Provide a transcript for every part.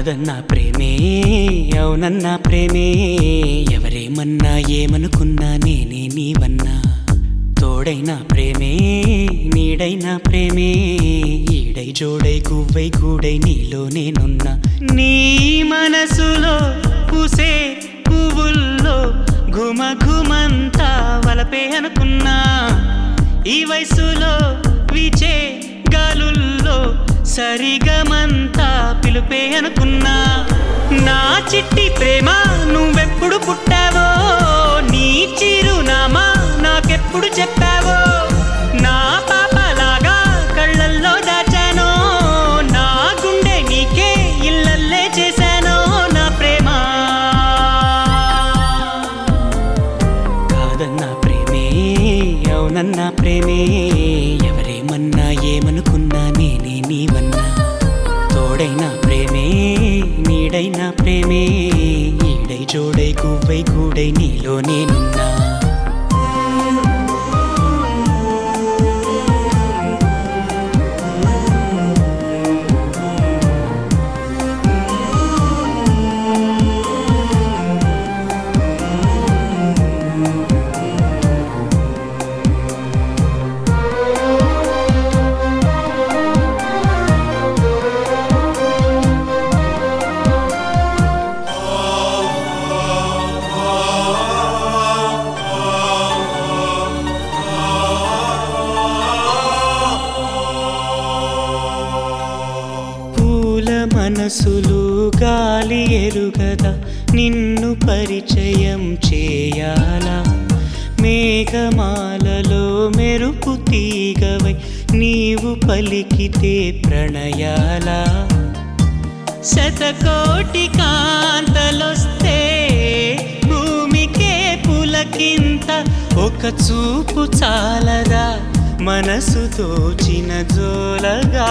కాదన్నా ప్రేమే అవునన్నా ప్రేమే ఎవరేమన్నా ఏమనుకున్నా నేనే నీవన్నా తోడైన ప్రేమే నీడైన ప్రేమే ఈడై జోడై గువ్వై గూడై నీలో నేనున్నా నీ మనసులో పూసే పువ్వుల్లో ఘుమ ఘుమంతా వలపే అనుకున్నా ఈ వయసులో వీచే గాలుల్లో సరిగమంతా పిలుపే అనుకున్నా నా చిట్టి ప్రేమ నువ్వెప్పుడు పుట్టావో నీ చిరునామా నాకెప్పుడు చెప్పావో నా పాపలాగా కళ్ళల్లో దాచానో నా గుండె నీకే ఇల్లల్లే చేశానో నా ప్రేమ కాదన్నా ప్రేమే అవునన్నా ప్రేమే ఎవరేమన్నా ఏమనుకున్నా నేనే నీవన్నా తోడైన ప్రేమే నీడైన ప్రేమే ఈడై జోడై గువ్వై గూడై నీలో నేనున్నా పూల మనసులు గాలి ఎరుగదా నిన్ను పరిచయం చేయాలా మేఘమాలలో మెరుపు తీగవై నీవు పలికితే ప్రణయాలా శతకోటి కాంతలొస్తే భూమికే పులకింత ఒక చూపు చాలదా మనసు తోచిన జోలగా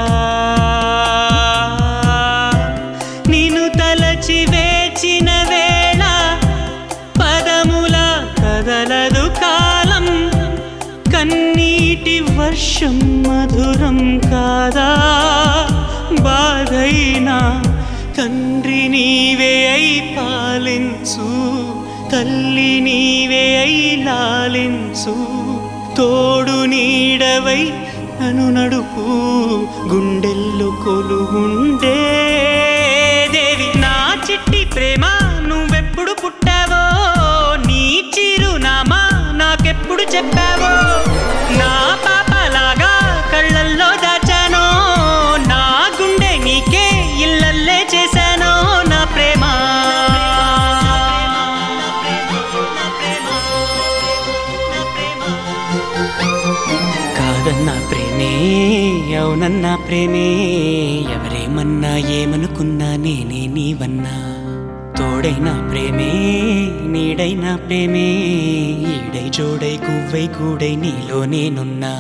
నిన్ను తలచి వేచిన వేళ పదముల కదలదు కాలం కన్నీటి వర్షం మధురం కాదా బాధైనా తండ్రి నీవే అయి పాలించు తల్లి నీవే అయి లాలించు తోడు నీడవై నన్ను నడుపు గుండెల్లో కొలుగుండే దేవి నా చిట్టి ప్రేమ నువ్వెప్పుడు పుట్టావో నీ చిరునామా నాకెప్పుడు చెప్పావో నా పాపలాగా కళ్ళల్లో దాచానో నా గుండె నీకే ఇల్లల్లే చేశానో నా ప్రేమ కాదన్నా ప్రేమే అవునన్నా ప్రేమే ఎవరేమన్నా ఏమనుకున్నా నేనే నీవన్నా తోడైన ప్రేమే నీడైన ప్రేమే ఈడై జోడై గువ్వై గూడై నీలో నేనున్నా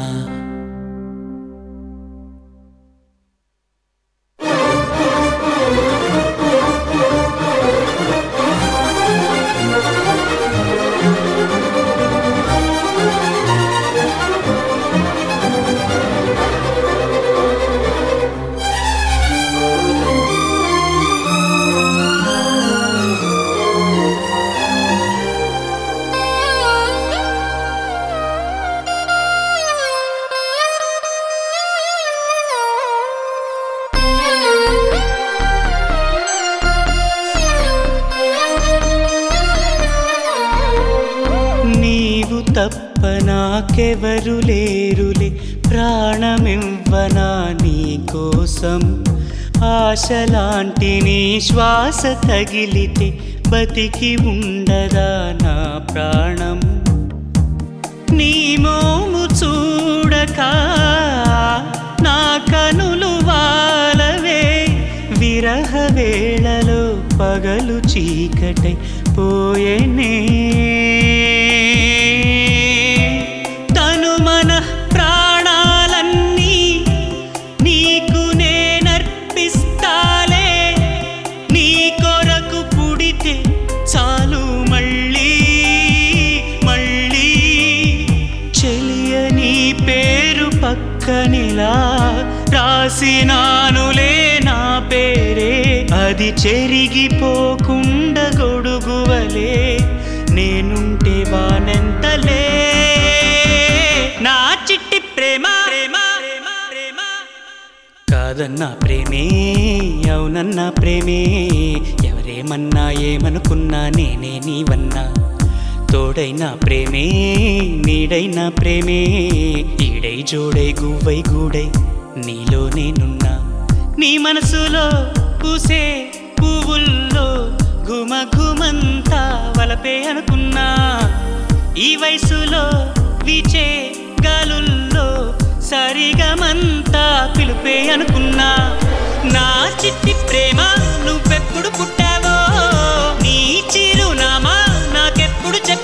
నీవు తప్ప నాకెవరు లేరులే ప్రాణమివ్వనా నీ కోసం ఆశలాంటి నీ శ్వాస తగిలితే బతికి ఉండదా నా ప్రాణం నీ మోము చూడక నా కనులు వాలవే విరహ వేళలో పగలు చీకటై పోయేనే తను మన ప్రాణాలన్నీ నీకు నేనర్పిస్తాలే నీ కొరకు పుడితే చాలు మళ్ళీ మళ్ళీ చెలియ నీ పేరు పక్కనిలా రాసినానులే నా పేరే అది చెరిగిపోకుండా గొడుగువలే నేనుంటే వానెంతలే నా చిట్టి ప్రేమ ప్రేమ ప్రేమ కాదన్నా ప్రేమే అవునన్నా ప్రేమే ఎవరేమన్నా ఏమనుకున్నా నేనే నీవన్నా తోడైన ప్రేమే నీడైన ప్రేమే ఈడై జోడై గువ్వై గూడై నీలో నేనున్నా నీ మనసులో పూసే పువ్వుల్లో ఘుమ ఘుమంతా వలపే అనుకున్నా ఈ వయసులో వీచే గాలుల్లో సరిగమంతా పిలుపే అనుకున్నా నా చిట్టి ప్రేమ నువ్వెప్పుడు పుట్టావో నీ చిరునామా నాకెప్పుడు చెప్పావో